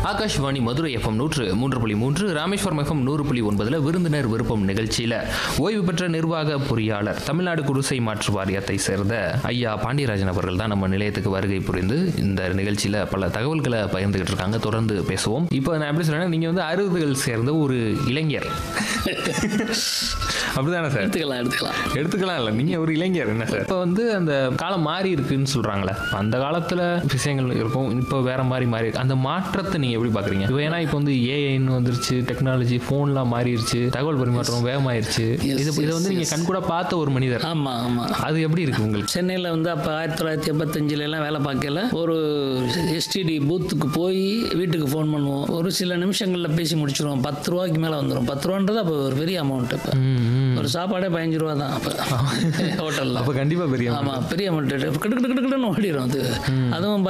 Akashvani Madurai FM நூற்று மூன்று புள்ளி மூன்று ராமேஸ்வரம் எஃப்எம் நூறு புள்ளி ஒன்பதுல விருந்தினர் விருப்பம் நிகழ்ச்சியில ஓய்வு பெற்ற நிர்வாக பொறியாளர் தமிழ்நாடு குடிசை மாற்று வாரியத்தை சேர்ந்த ஐயா பாண்டியராஜன் அவர்கள் தான் நம்ம நிலையத்துக்கு வருகை புரிந்து இந்த நிகழ்ச்சியில பல தகவல்களை பகிர்ந்துகிட்டு இருக்காங்க தொடர்ந்து பேசுவோம் இப்போ நான் எப்படி சொல்றேன்னா நீங்க வந்து அறுபதுகள் சேர்ந்த ஒரு இளைஞர் அப்படிதானே சார் எடுத்துக்கலாம் எடுத்துக்கலாம் எடுத்துக்கலாம் இல்லை நீங்க ஒரு இளைஞர் என்ன சார் இப்போ வந்து அந்த காலம் மாறி இருக்குன்னு சொல்றாங்களே அந்த காலத்துல விஷயங்கள் இருக்கும் இப்போ வேற மாதிரி மாறி இருக்கு அந்த மாற்றத்தை நீங்க எப்படி பாக்குறீங்க இப்போ ஏன்னா இப்போ வந்து ஏஐன்னு வந்துருச்சு டெக்னாலஜி ஃபோன்லாம் மாறிடுச்சு தகவல் பரிமாற்றம் வேகமாயிருச்சு Yes, இது இதை yes, வந்து நீங்க yes. கண் கூட பார்த்த ஒரு மனிதர் ஆமாம் ஆமாம் அது எப்படி இருக்கு உங்களுக்கு சென்னையில் வந்து அப்போ ஆயிரத்தி தொள்ளாயிரத்தி எண்பத்தஞ்சில எல்லாம் வேலை பார்க்கல ஒரு எஸ்டிடி பூத்துக்கு போய் வீட்டுக்கு ஃபோன் பண்ணுவோம் ஒரு சில நிமிஷங்களில் பேசி முடிச்சிருவோம் பத்து ரூபாய்க்கு மேலே வந்துடும் பத்து ரூபான்றது அப்போ ஒரு பெரிய அமௌண்ட் இப்போ ஒரு சாப்பாடே பதினஞ்சு ரூபா தான் அப்போ ஹோட்டலில் அப்ப கண்டிப்பா பெரிய ஆமாம் பெரிய அமௌண்ட் கிடு கிடு கிடு கிடுன்னு ஓடிடும் அது அதுவும்